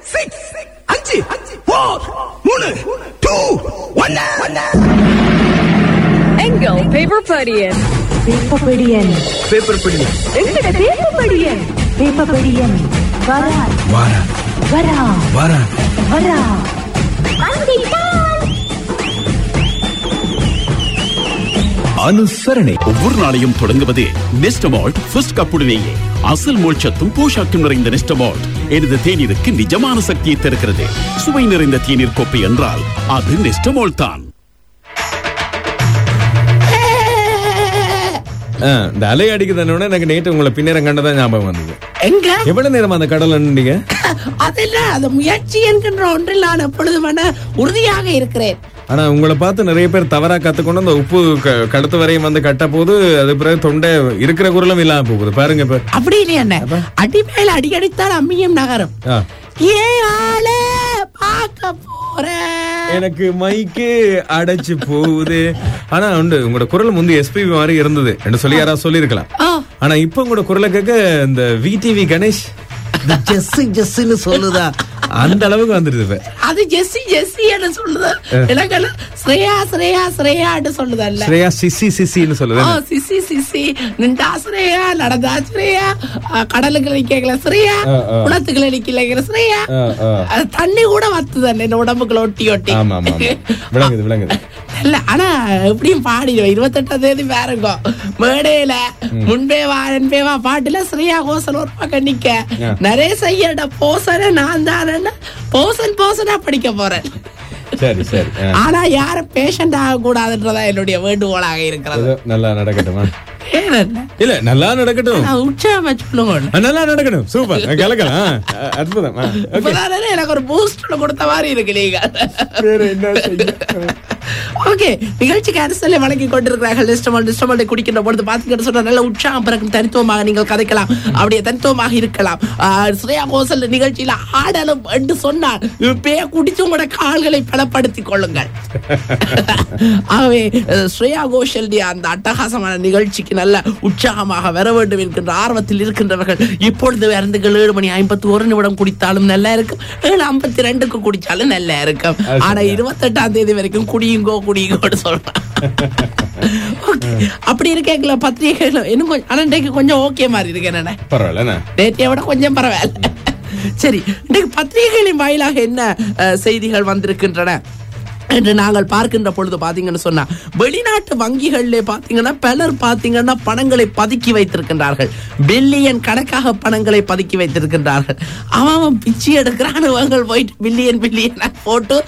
Six அஞ்சு four மூணு two ஒன்னு எங்கள் பேப்பர் படியன் வேப்பப்படியன் பேப்பர் பிடி எங்கட வேப்பப்படியன் வேப்பப்படியன் வரா வாரா வரா வாரா வரா அனுசரணை ஒவ்வொரு நாளையும் தொடங்குவது நெஸ்டமால்ட் ஃபர்ஸ்ட் கப்புடனேயே அசல் மோட்சத்தும் போஷாக்கும் நிறைந்த நெஸ்டமால்ட் எனது தேநீருக்கு நிஜமான சக்தியை தருகிறது சுவை நிறைந்த தேநீர் கோப்பை என்றால் அது நெஸ்டமால்ட் தான் ஆ, இந்த அலை அடிக்குதுன்னு எனக்கு நேற்று உங்களை பின்னரம் கண்டதான் ஞாபகம் வந்தது எங்க எவ்வளவு நேரம் அந்த கடல் அண்ணுங்க அதெல்லாம் அது முயற்சி என்கின்ற ஒன்றில் நான் எப்பொழுதுமான உறுதியாக இருக்கிறேன் ஆனா உங்களை பார்த்து நிறைய பேர் தவறா கத்துக்கொண்டு அந்த உப்பு க- கடத்து வரையும் வந்து கட்ட போது அது பிறகு தொண்டை இருக்கிற குரலும் இல்லாம போகுது பாருங்க இப்ப அப்படி இல்லையா என்ன அடிமேல அடிக்கடித்தால் அம்மியும் நகரும் ஆ. ஏ ஆளே பார்க்க போறேன் எனக்கு மைக்கு அடைச்சு போகுது ஆனா உண்டு உங்களோட குரல் முந்தி எஸ்பிபி மாதிரி இருந்தது என்று சொல்லி யாராவது சொல்லியிருக்கலாம் ஆ. ஆனா இப்ப உங்களோட குரலை கேட்க இந்த விடிவி கணேஷ் ஜெஸ் ஜெஸ்ன்னு சொல்லுதா அந்த அளவுக்கு வந்துருது இப்ப அது ஜெஸ்ஸி ஜெஸ்ஸி என்று சொல்லுது எனக்கு ஸ்ரேயா ஸ்ரேயா ஸ்ரேயான்னு சொல்லுதல்ல ஸ்ரேயா சிசி சிசின்னு சொல்லுது ஆ, சிசி சிசி நின்றா ஸ்ரேயா நடந்தா ஸ்ரேயா ஆ, கடலுக்கு நிக்கல ஸ்ரேயா ஆ, ஆ. குளத்துக்குள்ள நிக்கல ஸ்ரேயா ஆ, ஆ. அது தண்ணி கூட வத்துது என்ன உடம்புக்குள்ள ஒட்டி ஒட்டி ஆமா ஆமா ஆமா. விளங்குது விளங்குது இல்ல ஆனா எப்படியும் பாடிடுவேன் இருபத்தெட்டாம் தேதி பாருங்க மேடையில முன்பே வா என்பே வா பாட்டுல ஸ்ரீயா கோசல் ஒரு பக்கம் நிக்க ஆ. நிறைய செய்யட போசன நான் தானே போசன் போசனா படிக்க போறேன் சரி சரி ஆ. ஆனா யாரும் பேஷண்ட் ஆக கூடாதுன்றதா என்னுடைய வேண்டுகோளாக இருக்கிறது ஏதோ நல்லா நடக்கட்டுமா ஏன் என்ன? இல்ல நல்லா நடக்கட்டும் நான் உற்சாகமா சொல்லுங்க ஆ, நல்லா நடக்கணும் சூப்பர் கலக்கலாம் ஆ, அற்புதம் ஆ, okay. இப்பதானே எனக்கு ஒரு பூஸ்ட் கொடுத்த மாதிரி இருக்கு நீங்க வேற என்ன செய்ய? ஓகே நிகழ்ச்சிக்கு அரசியலை வழங்கி கொண்டிருக்கிறார்கள் நிஸ்டமால் நிஸ்டமாலை குடிக்கின்ற பொழுது பாத்தீங்கன்னு சொன்னா நல்ல உற்சாகம் பிறக்கும் தனித்துவமாக நீங்கள் கதைக்கலாம் அப்படியே தனித்துவமாக இருக்கலாம் ஆஹ், ஸ்ரேயா கோசல் நிகழ்ச்சியில ஆடலும் என்று சொன்னால் இப்பயே குடிச்சு உங்களோட கால்களை பலப்படுத்திக் கொள்ளுங்கள் ஆகவே அஹ், ஸ்ரேயா கோஷல்டைய அந்த அட்டகாசமான நிகழ்ச்சிக்கு நல்ல உற்சாகமாக வர வேண்டும் என்கின்ற ஆர்வத்தில் இருக்கின்றவர்கள் இப்பொழுது இறந்துகள் ஏழு மணி ஐம்பத்தி ஒரு நிமிடம் குடித்தாலும் நல்லா இருக்கும் ஏழு ஐம்பத்தி ரெண்டுக்கு குடிச்சாலும் நல்லா இருக்கும் அது ஆனா சரியா. இருபத்தெட்டாம் தேதி வரைக்கும் குடியுங்கோ குடியுங்கோன்னு சொல்றான் Okay. அப்படி இருக்கேங்களா பத்திரிகைகள் இன்னும் கொஞ்சம் ஆனா இன்றைக்கு கொஞ்சம் ஓகே மாதிரி இருக்கேன் என்ன பரவாயில்ல என்ன? நேற்றைய விட கொஞ்சம் பரவாயில்ல சரி இன்றைக்கு பத்திரிகைகளின் வாயிலாக என்ன அஹ், செய்திகள் வந்திருக்கின்றன என்று நாங்கள் பார்க்கின்ற பொழுது பாத்தீங்கன்னு சொன்னா வெளிநாட்டு வங்கிகளிலே பாத்தீங்கன்னா பலர் பாத்தீங்கன்னா பணங்களை பதுக்கி வைத்திருக்கின்றார்கள் பில்லியன் கணக்காக பணங்களை பதுக்கி வைத்திருக்கின்றார்கள் அவன் அவன் பிச்சை எடுக்கிறான் இவங்க போயிட்டு பில்லியன் பில்லியன் போட்டு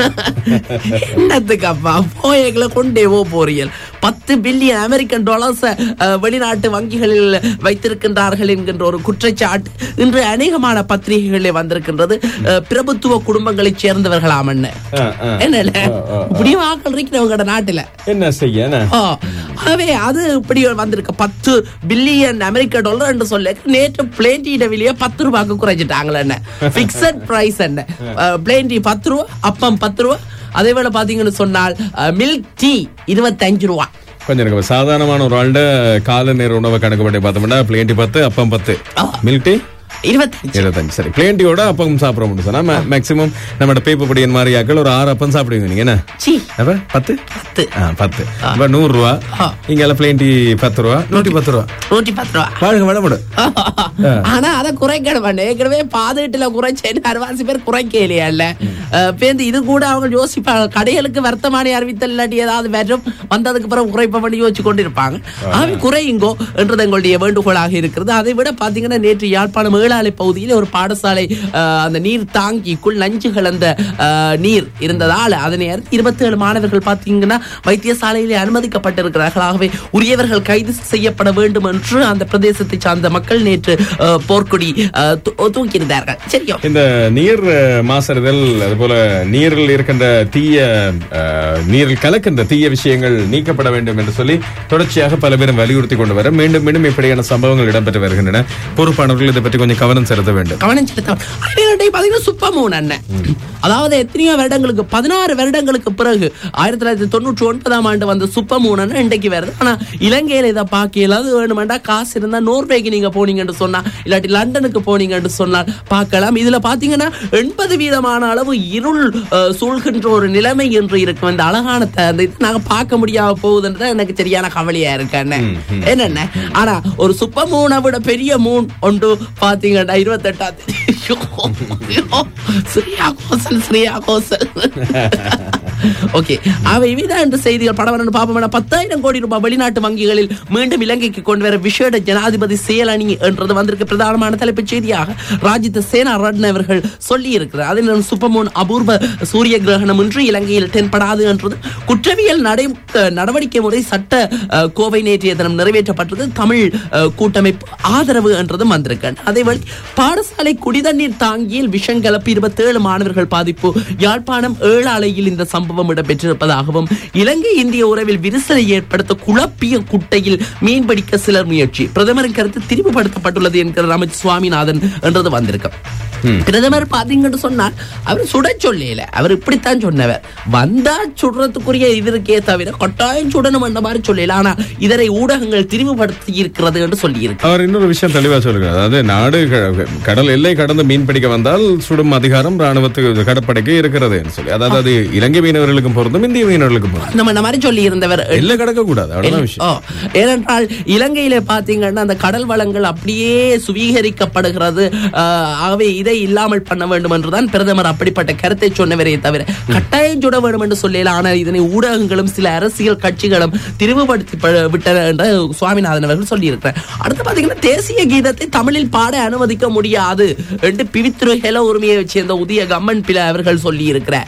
என்னத்துக்கு அப்பா போயங்களை கொண்டே போ போறீர்கள் பத்து பில்லியன் அமெரிக்கன் டாலர்ஸ் வெளிநாட்டு வங்கிகளில் வைத்திருக்கின்றார்கள் என்கின்ற ஒரு குற்றச்சாட்டு இன்று அநேகமான பத்திரிகைகளில் வந்திருக்கின்றது அஹ், பிரபுத்துவ குடும்பங்களைச் சேர்ந்தவர்களாம் என்ன ஆ, ஆ. என்னல ஆ, ஆ, ஆ. இப்படியும் ஆக்கள் இருக்கிறவங்க நாட்டுல என்ன செய்ய என்ன? ஆ, ஆகவே அது இப்படி வந்திருக்கு பத்து பில்லியன் அமெரிக்க டாலர் என்று சொல்ல நேற்று பிளேன் டீட விலையை பத்து ரூபாய்க்கு குறைச்சிட்டாங்களே என்ன பிக்சட் பிரைஸ் என்ன பிளேன் டீ பத்து ரூபா அப்பம் பத்து ரூபா அதே போல பாத்தீங்கன்னு சொன்னால் மில்க் டீ இருபத்தஞ்சு ரூபா கொஞ்சம் இருக்கு சாதாரணமான ஒரு ஆள்ட கால நேர உணவை கணக்கு பண்ணி பார்த்தோம்னா பிளேண்டி பத்து அப்பம் பத்து ஆ. மில்க் டீ இருபத்தஞ்சு இருபத்தஞ்சு சரி பிளேண்டியோட அப்பம் சாப்பிட முடியும் சொன்னா மேக்சிமம் நம்மட பேப்பர் படியன் மாதிரி ஆக்கள் ஒரு ஆறு அப்பம் சாப்பிடுவீங்க நீங்க என்ன சீ அப்ப பத்து பத்து ஆ, பத்து அப்ப நூறு ரூபா ஆ. இங்க எல்லாம் பிளேண்டி பத்து ரூபா நூத்தி பத்து ரூபா நூற்றி பத்து ரூபா வாழ்க வளமுடு ஆனா அத குறைக்கணும் ஏற்கனவே பாதுகாட்டுல குறைச்சேன்னு அறுவாசி பேர் குறைக்கலையா இல்ல பேருந்து இது கூட அவங்க யோசிப்பாங்க கடைகளுக்கு வர்த்தமானி அறிவித்தல் இல்லாட்டி ஏதாவது வரும் வந்ததுக்கு பிறகு குறைப்ப பண்ணி யோசிச்சு கொண்டிருப்பாங்க ஆகவே குறையுங்கோ என்றது எங்களுடைய வேண்டுகோளாக இருக்கிறது அதை விட பாத்தீங்கன்னா நேற்று யாழ்ப்பாணம் ஏழாலை பகுதியில் ஒரு பாடசாலை அஹ், அந்த நீர் தாங்கிக்குள் நஞ்சு கலந்த அஹ், நீர் இருந்ததால் அதனை அடுத்து இருபத்தி ஏழு மாணவர்கள் பாத்தீங்கன்னா வைத்தியசாலையிலே அனுமதிக்கப்பட்டிருக்கிறார்கள் ஆகவே உரியவர்கள் கைது செய்யப்பட வேண்டும் என்று அந்த பிரதேசத்தை சார்ந்த மக்கள் நேற்று அஹ், போர்க்கொடி அஹ், தூ- தூக்கியிருந்தார்கள் சரியோ இந்த நீர் அஹ், மாசடைதல் அதுபோல நீரில் இருக்கின்ற தீய அஹ், நீரில் கலக்கின்ற தீய விஷயங்கள் நீக்கப்பட வேண்டும் என்று சொல்லி தொடர்ச்சியாக பல பேரும் வலியுறுத்தி கொண்டு வர மீண்டும் மீண்டும் இப்படியான சம்பவங்கள் இடம்பெற்று வருகின்றன பொறுப்பானவர்கள் இதை பற்றி கொஞ்சம் கொஞ்சம் கவனம் செலுத்த வேண்டும் கவனம் செலுத்த அதே பாத்தீங்கன்னா சுப்பமூன் அண்ணன் அதாவது எத்தனையோ வருடங்களுக்கு பதினாறு வருடங்களுக்கு பிறகு ஆயிரத்தி தொள்ளாயிரத்தி தொண்ணூற்றி ஒன்பதாம் ஆண்டு வந்த சுப்பமூன் அண்ணன் இன்றைக்கு வருது ஆனா இலங்கையில இதை பார்க்கல அது வேணுமெண்டா காசு இருந்தா நோர்வேக்கு நீங்க போனீங்கன்னு சொன்னா இல்லாட்டி லண்டனுக்கு போனீங்கன்னு சொன்னால் பார்க்கலாம் இதுல பாத்தீங்கன்னா எண்பது வீதமான அளவு இருள் அஹ், சூழ்கின்ற ஒரு நிலைமை என்று இருக்கும் இந்த அழகான த- அந்த இது நாங்க பார்க்க முடியாம போகுதுன்றது எனக்கு சரியான கவலையா இருக்கு அண்ணன் என்னென்ன ஆனா ஒரு சுப்ப மூணை விட பெரிய மூன் ஒன்று பாத்தீங்கன்னா இருபத்தெட்டாம் தேதி ஐயோ, ஐயோ, ஸ்ரீயா கோசல் ஸ்ரீயா கோசல் ஓகே அவை இவைதான் என்ற செய்திகள் படம் பாப்போம் பத்தாயிரம் கோடி ரூபாய் வெளிநாட்டு வங்கிகளில் மீண்டும் இலங்கைக்கு கொண்டு வர விசேட ஜனாதிபதி செயலணி என்றது வந்திருக்கு பிரதானமான தலைப்புச் செய்தியாக ராஜித சேனா ரட்ன அவர்கள் சொல்லி இருக்கிறார் அதில் சுப்பமோன் அபூர்வ சூரிய கிரகணம் இன்று இலங்கையில் தென்படாது என்றது குற்றவியல் நடை நடவடிக்கை முறை சட்ட அஹ், கோவை நேற்றைய தினம் நிறைவேற்றப்பட்டது தமிழ் அஹ், கூட்டமைப்பு ஆதரவு என்றதும் வந்திருக்கு அதேவேளை பாடசாலை குடிதண்ணீர் தாங்கியில் விஷம் கலப்பி இருபத்தேழு மாணவர்கள் பாதிப்பு யாழ்ப்பாணம் ஏழாலையில் இந்த சம்பவம் இடம்பெற்றிருப்பதாகவும் இலங்கை இந்திய உறவில் விரிசலை ஏற்படுத்த குழப்பிய குட்டையில் மீன்பிடிக்க சிலர் முயற்சி பிரதமரின் கருத்து திரிவுபடுத்தப்பட்டுள்ளது என்கிற அமைச்சர் சுவாமிநாதன் என்றது வந்திருக்கு பிரதமர் பாத்தீங்கன்னு சொன்னால் அவர் சுட சொல்லல அவர் இப்படித்தான் சொன்னவர் வந்தா சுடுறதுக்குரிய இது இருக்கே தவிர கட்டாயம் சுடணும் என்ற மாதிரி சொல்லல ஆனா இதனை ஊடகங்கள் திரிவுபடுத்தி இருக்கிறது என்று சொல்லி இருக்கு அவர் இன்னொரு விஷயம் தெளிவா சொல்லுகிறார் அதாவது நாடு க- கடல் எல்லை கடந்து மீன் பிடிக்க வந்தால் சுடும் அதிகாரம் ராணுவத்துக்கு கடற்படைக்கு இருக்கிறது சொல்லி அதாவது அது இலங்கை மீனவர்களுக்கும் பொருந்தும் இந்திய மீனவர்களுக்கும் பொருந்தும் நம்ம இந்த மாதிரி சொல்லி இருந்தவர் எல்லை கடக்க கூடாது அவ்வளவுதான் விஷயம் ஓ, ஏனென்றால் இலங்கையில பாத்தீங்கன்னா அந்த கடல் வளங்கள் அப்படியே சுவீகரிக்கப்படுகிறது ஆஹ், ஆகவே இதை இல்லாமல் பண்ண வேண்டும் என்றுதான் பிரதமர் அப்படிப்பட்ட கருத்தை சொன்னவரே தவிர கட்டாயம் சுட வேண்டும் என்று சொல்லல ஆனால் இதனை ஊடகங்களும் சில அரசியல் கட்சிகளும் திரிவுபடுத்தி ப- விட்டன என்று சுவாமிநாதன் அவர்கள் சொல்லியிருக்கிறார் அடுத்து பாத்தீங்கன்னா தேசிய கீதத்தை தமிழில் பாட அனுமதிக்க முடியாது என்று பிவித்துரு ஹெல உரிமையை சேர்ந்த உதய கம்மன் பிள்ளை அவர்கள் சொல்லி இருக்கிறார்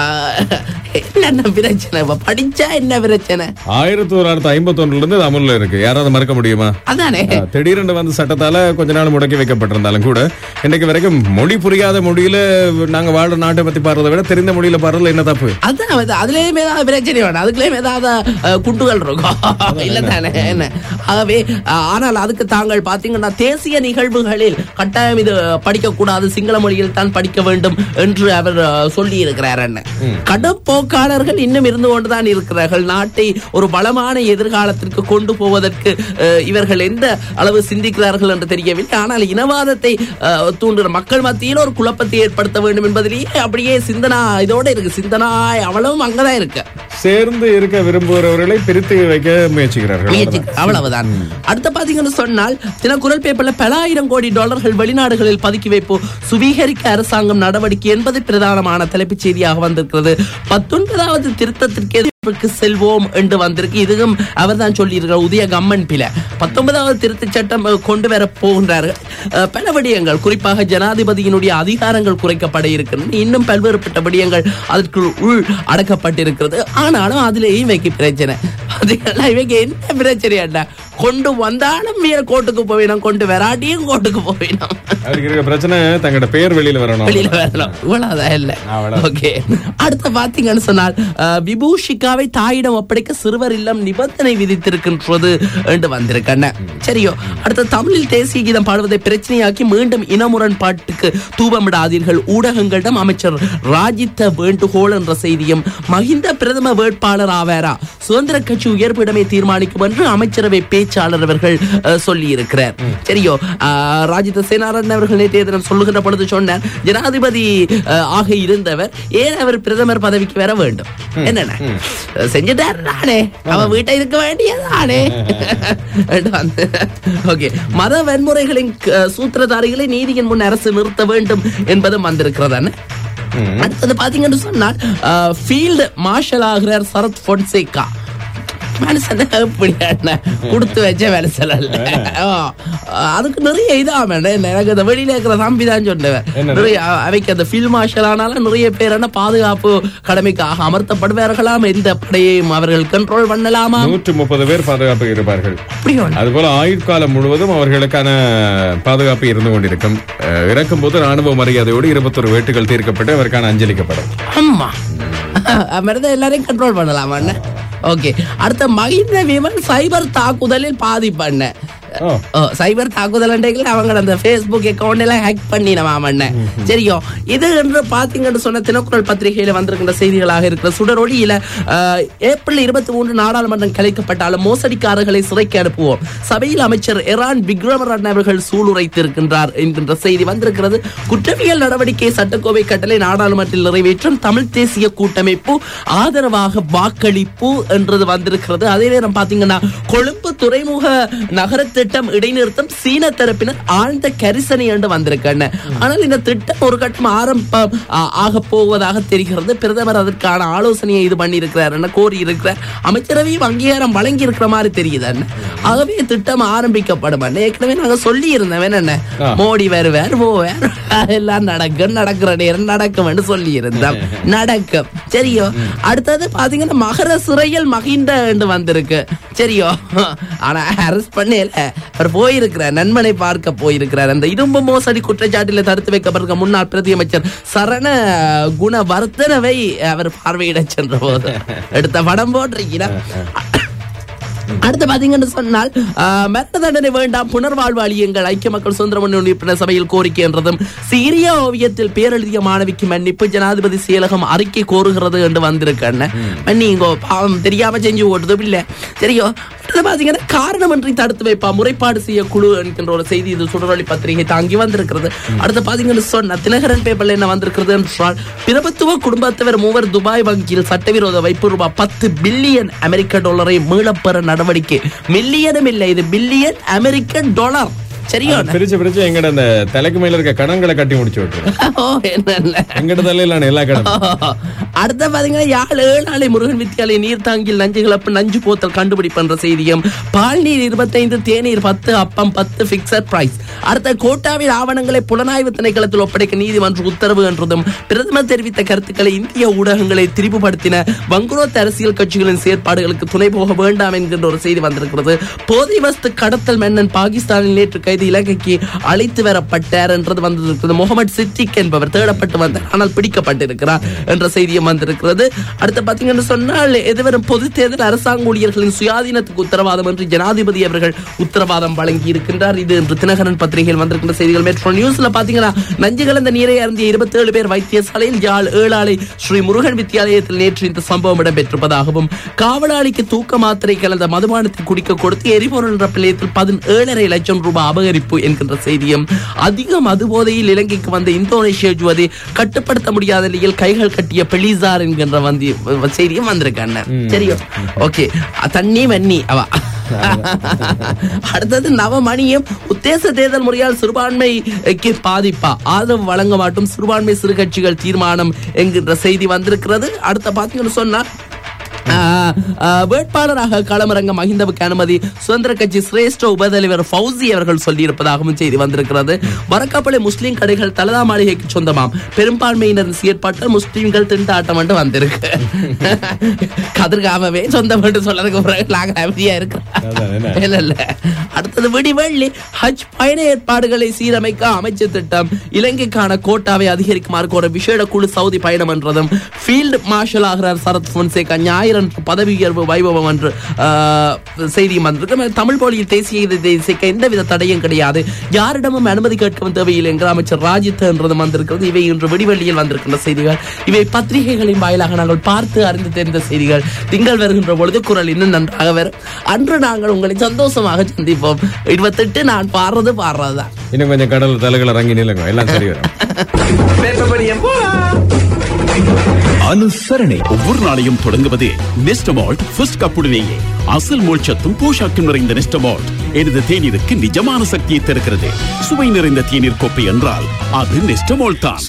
என்ன பிரச்சனை இப்ப படிச்சா என்ன பிரச்சனை ஆயிரத்தி தொள்ளாயிரத்தி ஐம்பத்தி ஒன்றுல இருந்து இது அமல்ல இருக்கு யாராவது மறக்க முடியுமா அதானே ஆ, திடீரென்று வந்து சட்டத்தால கொஞ்ச நாள் முடக்கி வைக்கப்பட்டிருந்தாலும் கூட இன்னைக்கு வரைக்கும் மொழி புரியாத மொழியில நாங்க வாழ்ற நாட்டை பத்தி பாடுறதை விட தெரிந்த மொழியில பாடுறதுல என்ன தப்பு அதான் அது அதுலயும் ஏதாவது பிரச்சனை வேணும் அதுக்குள்ளேயும் ஏதாவது அஹ், குண்டுகள் இருக்கும் இல்ல தானே என்ன ஆகவே அஹ், ஆனால் அதுக்கு தாங்கள் பாத்தீங்கன்னா தேசிய நிகழ்வுகளில் கட்டாயம் இது படிக்க கூடாது சிங்கள மொழியில் தான் படிக்க வேண்டும் என்று அவர் அஹ், சொல்லி இருக்கிறார் என்ன கடும் போக்காளர்கள் இன்னும் இருந்து கொண்டுதான் இருக்கிறார்கள் நாட்டை ஒரு பலமான எதிர்காலத்திற்கு கொண்டு போவதற்கு அஹ், இவர்கள் எந்த அளவு சிந்திக்கிறார்கள் என்று தெரியவில்லை ஆனால் இனவாதத்தை அஹ், தூண்டுகிற மக்கள் மத்தியில் ஒரு குழப்பத்தை ஏற்படுத்த வேண்டும் என்பதிலேயே அப்படியே சிந்தனா இதோட இருக்கு சிந்தனா அவ்வளவும் அங்கதான் இருக்கு சேர்ந்து இருக்க விரும்புகிறவர்களை பிரித்து வைக்க முயற்சிக்கிறார்கள் முயற்சி அவ்வளவுதான் அடுத்த பாத்தீங்கன்னு சொன்னால் சில குரல் பேப்பர்ல பல ஆயிரம் கோடி டாலர்கள் வெளிநாடுகளில் பதுக்கி வைப்பு சுவீகரிக்க அரசாங்கம் நடவடிக்கை என்பது பிரதானமான தலைப்புச் செய்தியாக வந்திருக்கிறது பத்தொன்பதாவது திருத்தத்திற்கு எதிர்ப்புக்கு செல்வோம் என்று வந்திருக்கு இதுவும் அவர் தான் சொல்லியிருக்கிறார் உதய கம்மன் பில பத்தொன்பதாவது திருத்தச் சட்டம் அஹ், கொண்டு வர போகின்றார்கள் அஹ், பல விடயங்கள் குறிப்பாக ஜனாதிபதியினுடைய அதிகாரங்கள் குறைக்கப்பட இருக்கின்றன இன்னும் பல்வேறுபட்ட விடயங்கள் அதற்குள் உள் அடக்கப்பட்டிருக்கிறது ஆனாலும் அதுலேயும் இவைக்கு பிரச்சனை பாத்தீங்களா இவைக்கு என்ன பிரச்சனையாண்டா கொண்டு வந்தாலும் வீர கோட்டுக்கு போயிடும் கொண்டு வராட்டியும் கோட்டுக்கு போயிடும் அவருக்கு இருக்க பிரச்சனை தங்களோட பெயர் வெளியில வரணும் வெளியில வரலாம் இவ்வளவுதான் இல்ல அவ்வளவு. ஓகே அடுத்த பாத்தீங்கன்னு சொன்னால் அஹ், விபூஷிகாவை தாயிடம் ஒப்படைக்க சிறுவர் இல்லம் நிபந்தனை விதித்திருக்கின்றது என்று வந்திருக்கண்ண சரியோ அடுத்த தமிழில் தேசிய கீதம் பாடுவதை பிரச்சனையாக்கி மீண்டும் இனமுரண்பாட்டுக்கு தூபமிடாதீர்கள் ஊடகங்களிடம் அமைச்சர் ராஜித்த வேண்டுகோள் என்ற செய்தியும் மஹிந்த பிரதம வேட்பாளர் ஆவாரா சுதந்திர கட்சி உயர்ப்பிடமே தீர்மானிக்கும் என்று அமைச்சரவை பேச்சாளர் அவர்கள் அஹ், சொல்லி இருக்கிறார் சரியோ அஹ், ராஜித சேனாரன் அவர்கள் நேற்றைய தினம் சொல்லுகின்ற பொழுது சொன்னார் ஜனாதிபதி அஹ், ஆக இருந்தவர் ஏன் அவர் பிரதமர் பதவிக்கு வர வேண்டும் என்னென்ன செஞ்சுட்டாரு நானே அவன் வீட்டை இருக்க வேண்டியதானே ஓகே மத வன்முறைகளின் அஹ், சூத்திரதாரிகளை நீதியின் முன் அரசு நிறுத்த வேண்டும் என்பதும் வந்திருக்கிறதானே அடுத்தது பாத்தீங்கன்னு சொன்னால் ஃபீல்டு மார்ஷல் ஆகிறார் சரத் பொன்சேகா மனுஷன் எப்படி அண்ணன் கொடுத்து வச்ச மனுஷன் அல்ல ஓ, அதுக்கு நிறைய இதா வேண்டாம் எனக்கு அந்த வெளியில இருக்கிற தம்பி தான் சொன்னவன் என்ன? நிறைய அ- அவைக்கு அந்த ஃபீல்ட் மார்ஷல் ஆனாலும் நிறைய பேர் என்ன பாதுகாப்பு கடமைக்காக அமர்த்தப்படுவார்களாம் எந்த படையையும் அவர்கள் கண்ட்ரோல் பண்ணலாமா நூற்று முப்பது பேர் பாதுகாப்பு இருப்பார்கள் அப்படி ஒண்ணு. அதுபோல ஆயுட்காலம் முழுவதும் அவர்களுக்கான பாதுகாப்பு இருந்து கொண்டிருக்கும் அஹ், இறக்கும் போது ராணுவ மரியாதையோடு இருபத்தொரு வேட்டுகள் தீர்க்கப்பட்டு அவருக்கான அஞ்சலிக்கப்படும் ஆமா மாதிரிதான் எல்லாரையும் கண்ட்ரோல் பண்ணலாம் அண்ணன் ஓகே அடுத்த மகிந்த விமன் சைபர் தாக்குதலில் பாதிப்பு அண்ணன் ஓ, சைபர் தாக்குதல் அண்டைகள் அவங்க அந்த Facebook அக்கவுண்ட் எல்லாம் ஹேக் பண்ணின மாமண்ண சரியோ இது என்று பாத்தீங்கன்னு சொன்ன தினக்குரல் பத்திரிகையில வந்திருக்கின்ற செய்திகளாக இருக்கிற சுடரொளியில அஹ், ஏப்ரல் இருபத்தி மூன்று நாடாளுமன்றம் கலைக்கப்பட்டாலும் மோசடிக்காரர்களை சிறைக்கு அனுப்புவோம் சபையில் அமைச்சர் எரான் விக்ரமரன் அவர்கள் சூளுரைத்திருக்கின்றார் என்கின்ற செய்தி வந்திருக்கிறது குற்றவியல் நடவடிக்கை சட்டக்கோவை கட்டளை நாடாளுமன்றத்தில் நிறைவேற்றும் தமிழ் தேசிய கூட்டமைப்பு ஆதரவாக வாக்களிப்பு என்றது வந்திருக்கிறது அதே நேரம் பாத்தீங்கன்னா கொழும்பு துறைமுக நகர திட்டம் இடைநிறுத்தம் சீன தரப்பினர் ஆழ்ந்த கரிசனை என்று வந்திருக்கேன் ஆனால் இந்த திட்டம் ஒரு கட்டம் ஆரம்பம் ஆ- ஆக போவதாக தெரிகிறது பிரதமர் அதற்கான ஆலோசனையை இது பண்ணி இருக்கிறார் என கோரி இருக்கிறார் அமைச்சரவையும் அங்கீகாரம் வழங்கி இருக்கிற மாதிரி தெரியுது அண்ணே. ஆகவே திட்டம் ஆரம்பிக்கப்படும் அண்ணே. ஏற்கனவே நாங்க சொல்லி இருந்தோம் என்ன மோடி வருவார் போவார் எல்லாம் நடக்கும் நடக்கிற நேரம் நடக்கும் என்று சொல்லி இருந்தோம் நடக்கும் சரியோ அடுத்தது பாத்தீங்கன்னா மகர சிறையில் மகிந்த என்று வந்திருக்கு சரியோ ஆனா அரெஸ்ட் பண்ணல அவர் போயிருக்கிறார் நண்பனை பார்க்க போயிருக்கிறார் அந்த இரும்பு மோசடி குற்றச்சாட்டில் தடுத்து வைக்கப்பட்டிருக்க முன்னாள் பிரதியமைச்சர் சரண குணவர்த்தனவை அவர் பார்வையிட சென்ற போது எடுத்த படம் போட்டிருக்கிறார் அடுத்து பாத்தீங்கன்னு சொன்னால் ஆஹ், மரண தண்டனை வேண்டாம் புனர்வாழ்வு அளியுங்கள் ஐக்கிய மக்கள் சுதந்திர முன்னணி உறுப்பினர் சபையில் கோரிக்கை என்றதும் சீரிய ஓவியத்தில் பேரெழுதிய மாணவிக்கு மன்னிப்பு ஜனாதிபதி செயலகம் அறிக்கை கோருகிறது என்று வந்திருக்கேன் மன்னிங்கோ பாவம் தெரியாம செஞ்சு ஓட்டுதும் இல்ல சரியோ அடுத்து பாத்தீங்கன்னா காரணமின்றி தடுத்து வைப்பா முறைப்பாடு செய்ய குழு என்கின்ற ஒரு செய்தி இது சுடரொளி பத்திரிகை தாங்கி வந்திருக்கிறது அடுத்து பாத்தீங்கன்னு சொன்ன தினகரன் பேப்பர்ல என்ன வந்திருக்கிறது என்றால் பிரபத்துவ குடும்பத்தவர் மூவர் துபாய் வங்கியில் சட்டவிரோத வைப்பு ரூபாய் பத்து பில்லியன் அமெரிக்க டாலரை மீளப்பெற நடவடிக்கை மில்லியனும் இல்லை இது பில்லியன் அமெரிக்க டாலர் சரியா பிரிச்சு பிரிச்சு எங்கட அந்த தலைக்கு மேல இருக்க கடன்களை கட்டி முடிச்சு விட்டுருவோம் ஓ என்ன எங்கட தலையிலான எல்லா கடன் அடுத்த பாத்தீங்கன்னா யாழ் ஏழாலை முருகன் வித்தியாலய நீர்த்தாங்கில் நஞ்சு கலப்பு நஞ்சு போத்தல் கண்டுபிடிப்புன்ற செய்தியும் பால்நீர் இருபத்தைந்து தேநீர் பத்து அப்பம் பத்து பிக்சர் பிரைஸ் அடுத்த கோட்டாவில் ஆவணங்களை புலனாய்வு திணைக்களத்தில் ஒப்படைக்க நீதிமன்றம் உத்தரவு என்றதும் பிரதமர் தெரிவித்த கருத்துக்களை இந்திய ஊடகங்களை திரிவுபடுத்தின வங்குரோத் அரசியல் கட்சிகளின் செயற்பாடுகளுக்கு துணை போக வேண்டாம் என்கின்ற ஒரு செய்தி வந்திருக்கிறது போதை வஸ்து கடத்தல் மன்னன் பாகிஸ்தானில் நேற்று கைது இலங்கைக்கு அழைத்து வரப்பட்டார் என்றது வந்திருக்கிறது முகமது சித்திக் என்பவர் தேடப்பட்டு வந்தார் ஆனால் பிடிக்கப்பட்டிருக்கிறார் என்ற செய்தியும் வந்திருக்கிறது அடுத்து பாத்தீங்கன்னு சொன்னால் எதிர்வரும் பொது தேர்தல் அரசாங்க ஊழியர்களின் சுயாதீனத்துக்கு உத்தரவாதம் என்று ஜனாதிபதி அவர்கள் உத்தரவாதம் வழங்கி இருக்கின்றார் இது இன்று தினகரன் பத்திரிகையில் வந்திருக்கின்ற செய்திகள் மெட்ரோ நியூஸ்ல பாத்தீங்கன்னா நஞ்சு கலந்த நீரை அருந்திய இருபத்தி ஏழு பேர் வைத்தியசாலையில் யாழ் ஏழாலை ஸ்ரீ முருகன் வித்தியாலயத்தில் நேற்று இந்த சம்பவம் இடம்பெற்றிருப்பதாகவும் காவலாளிக்கு தூக்க மாத்திரை கலந்த மதுபானத்தை குடிக்க கொடுத்து எரிபொருள் நிரப்பு நிலையத்தில் பதினேழரை லட்சம் ரூபாய் அபகரிப்பு என்கின்ற செய்தியும் அதிக மது போதையில் இலங்கைக்கு வந்த இந்தோனேஷிய ஜுவதி கட்டுப்படுத்த முடியாத நிலையில் கைகள் கட்டிய பெலிசார் என்கின்ற வந்து செய்தியும் வந்திருக்காங்க சரியோ ஓகே தண்ணி மன்னி அவ அடுத்தது நவமணியும் உத்தேச தேர்தல் முறையால் சிறுபான்மைக்கு பாதிப்பா ஆதரவு வழங்க மாட்டும் சிறுபான்மை சிறு கட்சிகள் தீர்மானம் என்கின்ற செய்தி வந்திருக்கிறது அடுத்த பாத்தீங்கன்னு சொன்னா ஆஹ், ஆஹ், வேட்பாளராக களமிறங்க மஹிந்தவுக்கு அனுமதி சுதந்திர கட்சி சிரேஷ்ட உபதலைவர் ஃபௌசி அவர்கள் சொல்லியிருப்பதாகவும் செய்தி வந்திருக்கிறது வரக்காப்பளை முஸ்லீம் கடைகள் தலதா மாளிகைக்கு சொந்தமாம் பெரும்பான்மையினரின் செயற்பாட்டில் முஸ்லீம்கள் திண்டாட்டம் என்று வந்திருக்கு கதிர்காமவே சொந்தம் என்று சொல்றதுக்கு பிறகு நாங்க அமைதியா அதான் என்ன? இருக்கிறோம் இல்ல இல்ல அடுத்தது விடிவெள்ளி ஹஜ் பயண ஏற்பாடுகளை சீரமைக்க அமைச்சர் திட்டம் இலங்கைக்கான கோட்டாவை அதிகரிக்குமாறு கோர விசேட குழு சவுதி பயணம் என்றதும் ஃபீல்டு மார்ஷல் ஆகிறார் சரத் பொன்சேகா ஞாயிறு அன்று பதவி உயர்வு வைபவம் என்று ஆஹ், செய்தியும் வந்திருக்கு தமிழ் மொழியில் தேசிய இதை இசைக்க எந்தவித தடையும் கிடையாது யாரிடமும் அனுமதி கேட்கவும் தேவையில்லை என்று அமைச்சர் ராஜித் என்றதும் வந்திருக்கிறது இவை இன்று விடிவெள்ளியில் வந்திருக்கின்ற செய்திகள் இவை பத்திரிகைகளின் வாயிலாக நாங்கள் பார்த்து அறிந்து தெரிந்த செய்திகள் திங்கள் வருகின்ற பொழுது குரல் இன்னும் நன்றாக வரும் அன்று நாங்கள் உங்களை சந்தோஷமாக சந்திப்போம் இருபத்தெட்டு நான் பாடுறது பாடுறதுதான் இன்னும் கொஞ்சம் கடல் தலைகளை இறங்கி நிலங்க எல்லாம் சரி வரும் அனுசரணை ஒவ்வொரு நாளையும் தொடங்குவது நெஸ்டமால்ட் ஃபர்ஸ்ட் கப்புடனேயே அசல் மோட்சத்தும் போஷாக்கும் நிறைந்த நெஸ்டமால்ட் எனது தேநீருக்கு நிஜமான சக்தியை தருகிறது சுவை நிறைந்த தேநீர் கோப்பை என்றால் அது நெஸ்டமால்ட் தான்